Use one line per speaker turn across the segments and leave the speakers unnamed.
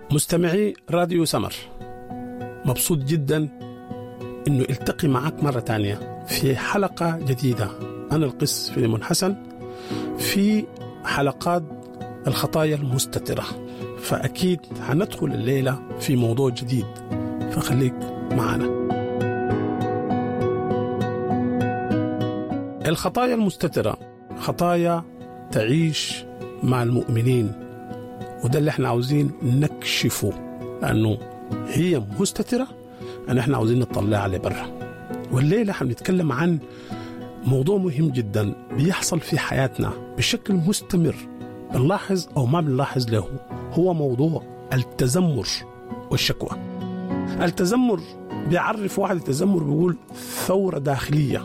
مستمعي راديو سمر مبسوط جدا انه التقي معك مرة تانية في حلقة جديدة أنا القس فيليمون حسن في حلقات الخطايا المستترة فأكيد هندخل الليلة في موضوع جديد فخليك معنا الخطايا المستترة خطايا تعيش مع المؤمنين وده اللي احنا عاوزين نكشفه لأنه هي مستترة أن احنا عاوزين نطلعها لبرا والليلة هنتكلم عن موضوع مهم جدا بيحصل في حياتنا بشكل مستمر بنلاحظ أو ما بنلاحظ له هو موضوع التذمر والشكوى التذمر بيعرف واحد التذمر بيقول ثورة داخلية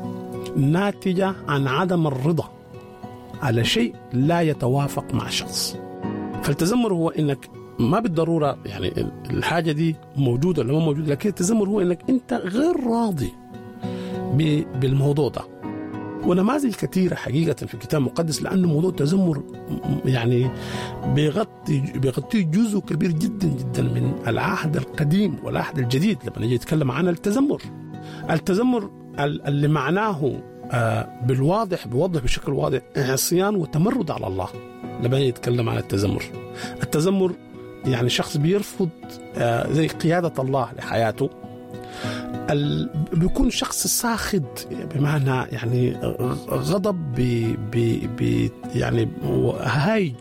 ناتجة عن عدم الرضا على شيء لا يتوافق مع شخص فالتذمر هو انك ما بالضروره يعني الحاجه دي موجوده ولا ما موجوده لكن التذمر هو انك انت غير راضي بالموضوع ده ونماذج كثيره حقيقه في الكتاب المقدس لانه موضوع التذمر يعني بيغطي بيغطي جزء كبير جدا جدا من العهد القديم والعهد الجديد لما نجي نتكلم عن التذمر التذمر اللي معناه بالواضح بوضح بشكل واضح عصيان وتمرد على الله لما يتكلم عن التذمر التذمر يعني شخص بيرفض زي قيادة الله لحياته بيكون شخص ساخد بمعنى يعني غضب ب ب يعني هايج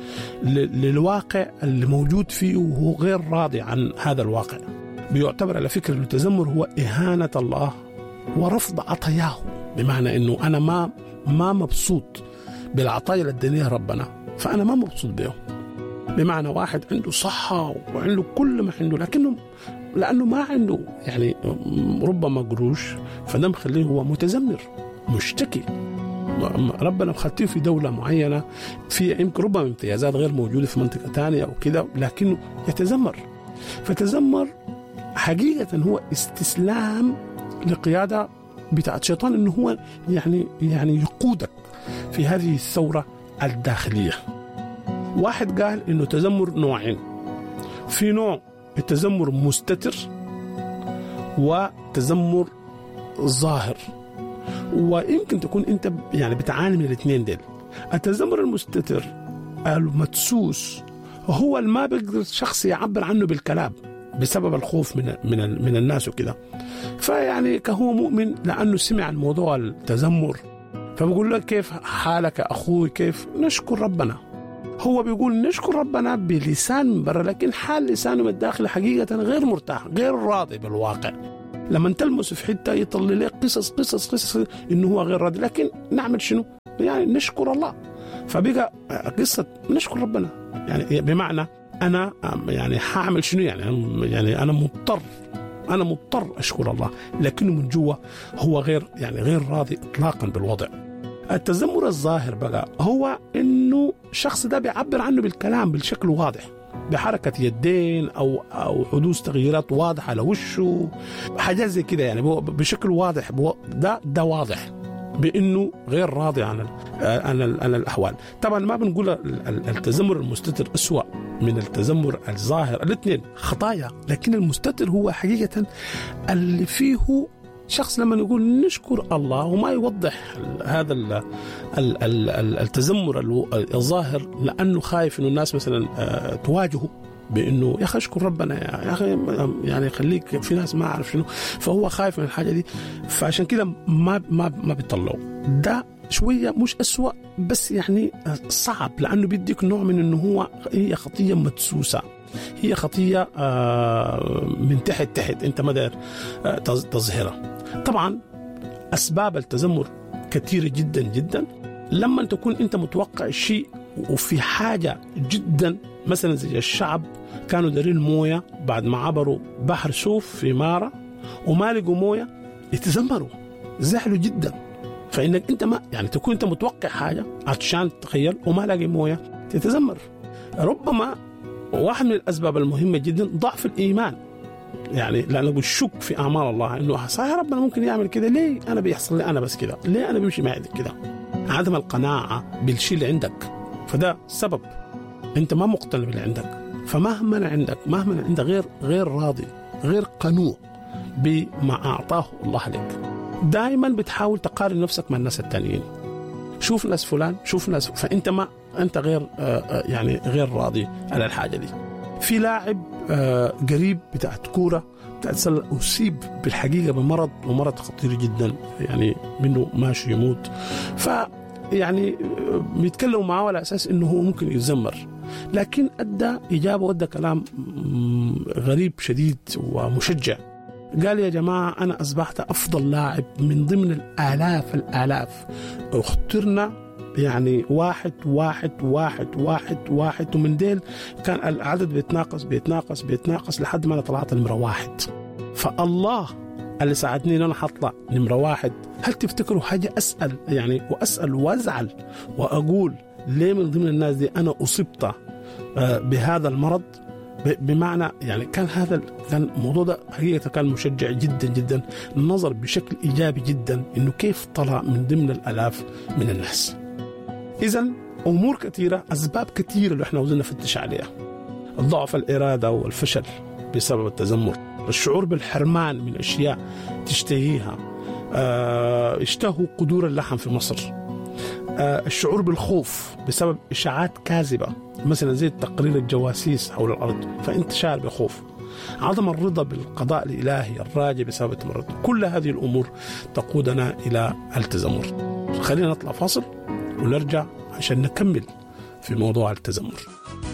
للواقع اللي موجود فيه وهو غير راضي عن هذا الواقع بيعتبر على فكرة التذمر هو إهانة الله ورفض عطاياه بمعنى انه انا ما ما مبسوط بالعطايا اللي ادانيها ربنا فانا ما مبسوط بهم بمعنى واحد عنده صحة وعنده كل ما عنده لكنه لأنه ما عنده يعني ربما قروش فده مخليه هو متذمر مشتكي ربنا مخليه في دولة معينة في يمكن ربما امتيازات غير موجودة في منطقة ثانية أو كده لكنه يتذمر فتذمر حقيقة هو استسلام لقيادة بتاعت شيطان انه هو يعني يعني يقودك في هذه الثوره الداخليه. واحد قال انه تذمر نوعين. في نوع التذمر مستتر وتذمر ظاهر. ويمكن تكون انت يعني بتعاني من الاثنين دول. التذمر المستتر المدسوس هو اللي ما بيقدر الشخص يعبر عنه بالكلام بسبب الخوف من من من الناس وكده فيعني كهو مؤمن لانه سمع الموضوع التذمر فبقول لك كيف حالك اخوي كيف نشكر ربنا هو بيقول نشكر ربنا بلسان من برا لكن حال لسانه من الداخل حقيقة غير مرتاح غير راضي بالواقع لما تلمس في حتة يطلع لك قصص قصص قصص انه هو غير راضي لكن نعمل شنو يعني نشكر الله فبقى قصة نشكر ربنا يعني بمعنى انا يعني حاعمل شنو يعني يعني انا مضطر انا مضطر اشكر الله لكنه من جوا هو غير يعني غير راضي اطلاقا بالوضع التذمر الظاهر بقى هو انه الشخص ده بيعبر عنه بالكلام بشكل واضح بحركة يدين أو أو حدوث تغييرات واضحة على وشه حاجات زي كده يعني بشكل واضح ده ده واضح بانه غير راضي عن عن عن الاحوال طبعا ما بنقول التذمر المستتر اسوا من التذمر الظاهر الاثنين خطايا لكن المستتر هو حقيقه اللي فيه شخص لما يقول نشكر الله وما يوضح هذا ال ال ال التذمر الظاهر لانه خايف انه الناس مثلا تواجهه بانه يا اخي اشكر ربنا يا اخي يعني خليك في ناس ما اعرف شنو فهو خايف من الحاجه دي فعشان كده ما ما ما بيطلعوا ده شويه مش أسوأ بس يعني صعب لانه بيديك نوع من انه هو هي خطيه مدسوسه هي خطيه من تحت تحت انت ما داير تظهرها طبعا اسباب التذمر كثيره جدا جدا لما تكون انت متوقع شيء وفي حاجه جدا مثلا زي الشعب كانوا دارين مويه بعد ما عبروا بحر سوف في مارا وما لقوا مويه يتذمروا زعلوا جدا فانك انت ما يعني تكون انت متوقع حاجه عشان تتخيل وما لاقي مويه تتذمر ربما واحد من الاسباب المهمه جدا ضعف الايمان يعني لانه بشك في اعمال الله انه صحيح ربنا ممكن يعمل كده ليه انا بيحصل لي انا بس كده ليه انا بيمشي معي كده عدم القناعه بالشيء اللي عندك فده سبب انت ما مقتنع باللي عندك فمهما عندك مهما عندك غير غير راضي غير قنوع بما اعطاه الله لك دائما بتحاول تقارن نفسك مع الناس التانيين شوف ناس فلان شوف ناس فانت ما انت غير آه، آه، يعني غير راضي على الحاجه دي في لاعب آه، قريب بتاعت كوره بتاعت سله اصيب بالحقيقه بمرض ومرض خطير جدا يعني منه ماشي يموت ف يعني بيتكلموا معاه على اساس انه هو ممكن يتذمر لكن ادى اجابه وادى كلام مم، غريب شديد ومشجع قال يا جماعه انا اصبحت افضل لاعب من ضمن الالاف الالاف اخترنا يعني واحد واحد واحد واحد واحد ومن ديل كان العدد بيتناقص بيتناقص بيتناقص لحد ما انا طلعت نمره واحد فالله اللي ساعدني ان انا حطلع نمره واحد هل تفتكروا حاجه اسال يعني واسال وازعل واقول ليه من ضمن الناس دي انا اصبت آه، بهذا المرض ب- بمعنى يعني كان هذا كان الموضوع ده حقيقه كان مشجع جدا جدا النظر بشكل ايجابي جدا انه كيف طلع من ضمن الالاف من الناس. اذا امور كثيره اسباب كثيره اللي احنا عاوزين نفتش عليها. ضعف الاراده والفشل بسبب التذمر، الشعور بالحرمان من اشياء تشتهيها. آه، اشتهوا قدور اللحم في مصر. آه، الشعور بالخوف بسبب اشاعات كاذبه مثلا زي تقرير الجواسيس حول الارض فانت شاعر بخوف عدم الرضا بالقضاء الالهي الراجع بسبب التمرد كل هذه الامور تقودنا الى التذمر خلينا نطلع فاصل ونرجع عشان نكمل في موضوع التذمر